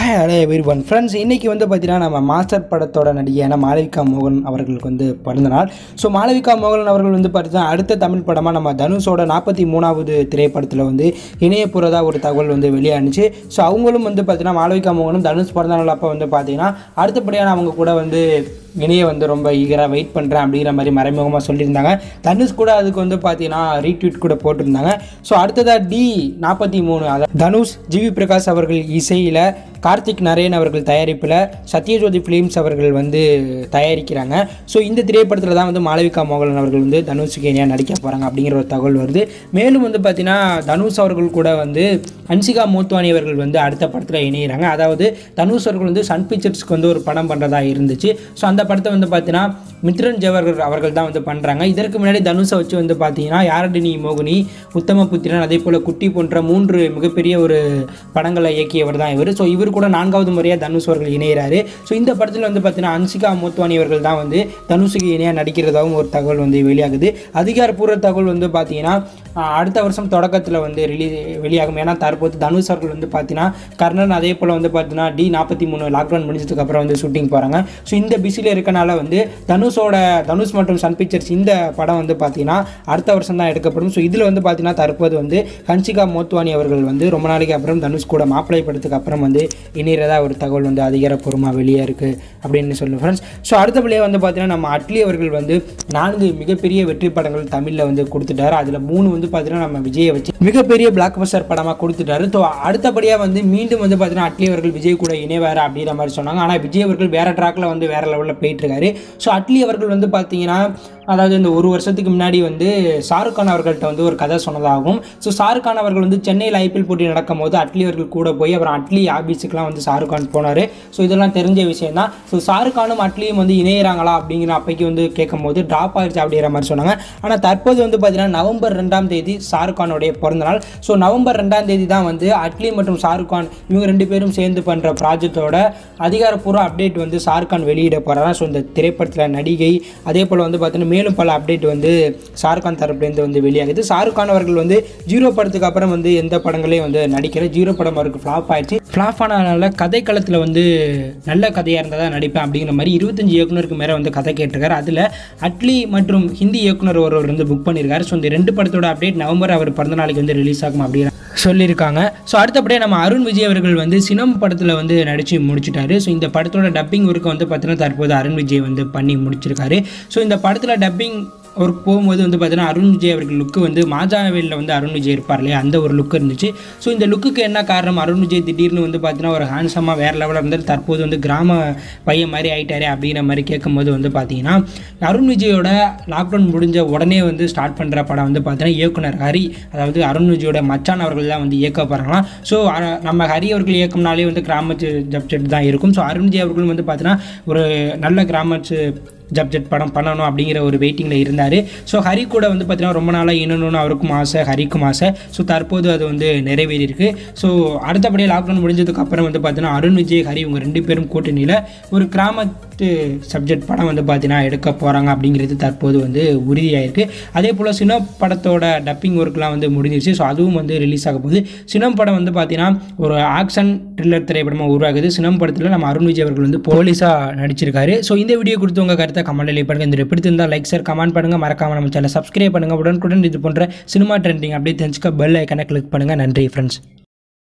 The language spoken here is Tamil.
ஹலோ எவ்ரி ஒன் ஃப்ரெண்ட்ஸ் இன்றைக்கி வந்து பார்த்தீங்கன்னா நம்ம மாஸ்டர் படத்தோட நடிகையான மாளவிகா மோகன் அவர்களுக்கு வந்து பிறந்த நாள் ஸோ மாளவிகா மோகன் அவர்கள் வந்து பார்த்தீங்கன்னா அடுத்த தமிழ் படமாக நம்ம தனுஷோட நாற்பத்தி மூணாவது திரைப்படத்தில் வந்து இணைய போகிறதா ஒரு தகவல் வந்து வெளியானுச்சு ஸோ அவங்களும் வந்து பார்த்தீங்கன்னா மாளவிகா மோகனும் தனுஷ் பிறந்த நாள் அப்போ வந்து பார்த்தீங்கன்னா அடுத்தபடியான அவங்க கூட வந்து இணைய வந்து ரொம்ப ஈகராக வெயிட் பண்ணுறேன் அப்படிங்கிற மாதிரி மறைமுகமாக சொல்லியிருந்தாங்க தனுஷ் கூட அதுக்கு வந்து பார்த்தீங்கன்னா ரீட்வீட் கூட போட்டிருந்தாங்க ஸோ அடுத்ததாக டி நாற்பத்தி மூணு அதாவது தனுஷ் ஜிவி பிரகாஷ் அவர்கள் இசையில் கார்த்திக் நரேன் அவர்கள் தயாரிப்பில் சத்யஜோதி ஃபிலிம்ஸ் அவர்கள் வந்து தயாரிக்கிறாங்க ஸோ இந்த திரைப்படத்தில் தான் வந்து மாளவிகா மோகன் அவர்கள் வந்து தனுஷுக்கு இணையாக நடிக்க போகிறாங்க அப்படிங்கிற ஒரு தகவல் வருது மேலும் வந்து பார்த்தீங்கன்னா தனுஷ் அவர்கள் கூட வந்து அன்சிகா மோத்வானி அவர்கள் வந்து அடுத்த படத்தில் இணையிறாங்க அதாவது தனுஷ் அவர்கள் வந்து சன் பிக்சர்ஸ்க்கு வந்து ஒரு படம் பண்ணுறதா இருந்துச்சு ஸோ அந்த படத்தை வந்து பார்த்தீங்கன்னா மித்ரன் ஜவஹர் அவர்கள் தான் வந்து பண்ணுறாங்க இதற்கு முன்னாடி தனுஷை வச்சு வந்து பார்த்தீங்கன்னா யாரடினி மோகினி உத்தம புத்திரன் அதே போல் குட்டி போன்ற மூன்று மிகப்பெரிய ஒரு படங்களை இயக்கியவர் தான் இவர் ஸோ இவர் கூட நான்காவது முறையாக தனுஷ் அவர்கள் இணைகிறாரு ஸோ இந்த படத்தில் வந்து பார்த்தீங்கன்னா அன்சிகா மோத்வானி அவர்கள் தான் வந்து தனுஷுக்கு இணையாக நடிக்கிறதாகவும் ஒரு தகவல் வந்து வெளியாகுது அதிகாரப்பூர்வ தகவல் வந்து பார்த்தீங்கன்னா ஆஹ், அடுத்த வருஷம் தொடக்கத்தில் வந்து ரிலீஸ் வெளியாகும் ஏன்னா தற்போது தனுஷ் அவர்கள் வந்து பார்த்தீங்கன்னா கர்ணன் அதே போல் வந்து பார்த்தீங்கன்னா டி நாற்பத்தி மூணு லாக்டவுன் முடிஞ்சதுக்கு அப்புறம் வந்து ஷூட்டிங் போகிறாங்க ஸோ இந்த பிஸியில் இருக்கனால வந்து தனுஷோட தனுஷ் மற்றும் சன் பிக்சர்ஸ் இந்த படம் வந்து பார்த்தீங்கன்னா அடுத்த வருஷம் தான் எடுக்கப்படும் ஸோ இதில் வந்து பார்த்தீங்கன்னா தற்போது வந்து ஹன்சிகா மோத்வானி அவர்கள் வந்து ரொம்ப நாளைக்கு அப்புறம் தனுஷ் கூட மாப்பிள்ளை படத்துக்கு அப்புறம் வந்து இணையறதா ஒரு தகவல் வந்து அதிகாரப்பூர்வமாக வெளியே இருக்குது அப்படின்னு சொல்லுவேன் ஃப்ரெண்ட்ஸ் ஸோ அடுத்தபடியாக வந்து பார்த்தீங்கன்னா நம்ம அட்லி அவர்கள் வந்து நான்கு மிகப்பெரிய வெற்றி படங்கள் தமிழில் வந்து கொடுத்துட்டாரு அதில் மூணு வந்து பார்த்தீங்கன்னா நம்ம விஜயை வச்சு மிகப்பெரிய பிளாக் பஸ்டர் படமாக கொடுத்துட்டாரு ஸோ அடுத்தபடியாக வந்து மீண்டும் வந்து பார்த்தீங்கன்னா அட்லி அவர்கள் விஜய் கூட இணைவார் அப்படிங்கிற மாதிரி சொன்னாங்க ஆனால் விஜய் அவர்கள் வேற ட்ராக்ல வந்து வேற லெவலில் போயிட்டு இருக்காரு ஸோ அட்லி அவர்கள் வந்து பார்த்தீங்கன்னா அதாவது இந்த ஒரு வருஷத்துக்கு முன்னாடி வந்து ஷாருக் கான் அவர்கள்ட்ட வந்து ஒரு கதை சொன்னதாகும் ஸோ ஷாருக் கான் அவர்கள் வந்து சென்னையில் ஐபிஎல் போட்டி நடக்கும் போது அட்லி அவர்கள் கூட போய் அப்புறம் அட்லி ஆபீஸுக்குலாம் வந்து ஷாருக் கான் போனார் ஸோ இதெல்லாம் தெரிஞ்ச விஷயம் தான் ஸோ ஷாருக் கானும் அட்லியும் வந்து இணையிறாங்களா அப்படிங்கிற அப்பைக்கு வந்து கேட்கும் போது ட்ராப் ஆயிடுச்சு அப்படிங்கிற மாதிரி சொன்னாங்க ஆனால் தற்போது வந்து பார்த்தீங்கன்னா நவம்பர் ரெண்டாம் தேதி ஷாருக் கானுடைய பிறந்த நாள் ஸோ நவம்பர் ரெண்டாம் தேதி தான் வந்து அட்லி மற்றும் ஷாருக் கான் இவங்க ரெண்டு பேரும் சேர்ந்து பண்ணுற ப்ராஜெக்டோட அதிகாரப்பூர்வ அப்டேட் வந்து ஷாருக் கான் வெளியிட போகிறாங்க ஸோ இந்த திரைப்படத்தில் நடிகை அதே போல் வந்து பார்த்தீங்கன்னா மேலும் பல அப்டேட் வந்து ஷாருக் கான் தரப்புலேருந்து வந்து வெளியாகுது ஷாருக் கான் அவர்கள் வந்து ஜீரோ படத்துக்கு அப்புறம் வந்து எந்த படங்களையும் வந்து நடிக்கிற ஜீரோ படம் அவருக்கு ஃப்ளாப் ஆயிடுச்சு ஃப்ளாப் ஆனதுனால கதைக்களத்தில் வந்து நல்ல கதையாக இருந்தால் தான் நடிப்பேன் அப்படிங்கிற மாதிரி இருபத்தஞ்சு இயக்குனருக்கு மேலே வந்து கதை கேட்டிருக்காரு அதில் அட்லி மற்றும் ஹிந்தி இயக்குனர் ஒருவர் வந்து புக் பண்ணியிருக்காரு ஸோ இந்த ரெண்டு படத்தோட அப்டேட் நவம்பர் அவர் பிறந்த நாளைக்கு வந்து ரிலீஸ் ஆகும் அப்படிங்கிற சொல்லியிருக்காங்க ஸோ அடுத்தபடியாக நம்ம அருண் விஜய் அவர்கள் வந்து சினம் படத்தில் வந்து நடித்து முடிச்சிட்டாரு ஸோ இந்த படத்தோட டப்பிங் ஒர்க்கை வந்து பார்த்தீங்கன்னா தற்போது அருண் விஜய் வந்து பண்ணி முடிச்சிருக்காரு ஸோ இந்த படத்தில் டப்பிங் ஒர்க் போகும்போது வந்து பார்த்தீங்கன்னா அருண் விஜய் அவர்கள் லுக்கு வந்து மாஜாவேலில் வந்து அருண் விஜய் இருப்பார் இல்லையா அந்த ஒரு லுக் இருந்துச்சு ஸோ இந்த லுக்குக்கு என்ன காரணம் அருண் விஜய் திடீர்னு வந்து பார்த்தீங்கன்னா ஒரு ஹேண்ட்ஸமாக வேறு லெவலில் இருந்தால் தற்போது வந்து கிராம பையன் மாதிரி ஆயிட்டாரே அப்படிங்கிற மாதிரி கேட்கும்போது வந்து பார்த்தீங்கன்னா அருண் விஜயோட லாக்டவுன் முடிஞ்ச உடனே வந்து ஸ்டார்ட் பண்ணுற படம் வந்து பார்த்தீங்கன்னா இயக்குனர் ஹரி அதாவது அருண் விஜயோட மச்சான் அவர்கள் தான் வந்து இயக்க போகிறாங்களாம் ஸோ நம்ம ஹரி அவர்கள் இயக்கம்னாலே வந்து கிராமத்து ஜப்ஜெட் தான் இருக்கும் ஸோ அருண் விஜய் அவர்களும் வந்து பார்த்தீங்கன்னா ஒரு நல்ல கிராமத்து ஜப்ஜெட் படம் பண்ணணும் அப்படிங்கிற ஒரு வெயிட்டிங்கில் இருந்தார் ஸோ ஹரி கூட வந்து பார்த்தீங்கன்னா ரொம்ப நாளாக இணணும்னு அவருக்கும் ஆசை ஹரிக்கும் ஆசை ஸோ தற்போது அது வந்து நிறைவேறியிருக்கு ஸோ அடுத்தபடியாக லாக்டவுன் முடிஞ்சதுக்கு அப்புறம் வந்து பார்த்தீங்கன்னா அருண் விஜய் ஹரி இவங்க ரெண்டு பேரும் கூட்டணியில் ஒரு கிராமத்து சப்ஜெக்ட் படம் வந்து பார்த்தீங்கன்னா எடுக்க போகிறாங்க அப்படிங்கிறது தற்போது வந்து உறுதியாயிருக்கு அதே போல் சினம் படத்தோட டப்பிங் ஒர்க்லாம் வந்து முடிஞ்சிருச்சு ஸோ அதுவும் வந்து ரிலீஸ் ஆக போகுது சினம் படம் வந்து பார்த்தீங்கன்னா ஒரு ஆக்ஷன் த்ரில்லர் திரைப்படமாக உருவாகுது சினம் படத்தில் நம்ம அருண் விஜய் அவர்கள் வந்து போலீஸாக நடிச்சிருக்காரு ஸோ இந்த வீடியோ கொடுத்து உங்கள் கருத்தை கமெண்ட் லீவ் பண்ணுங்கள் இந்த பிடித்திருந்தால் லைக் சார் கமெண்ட் பண்ணுங்கள் மறக்காம நம்ம சேனல் சப்ஸ்கிரைப் பண்ணுங்கள் உடனுக்குடன் இது போன்ற சினிமா ட்ரெண்டிங் அப்படியே தெரிஞ்சுக்க பெல் ஐக்கனை கிளிக் பண்ணுங்கள் நன்றி ஃப்ரெண்ட்ஸ்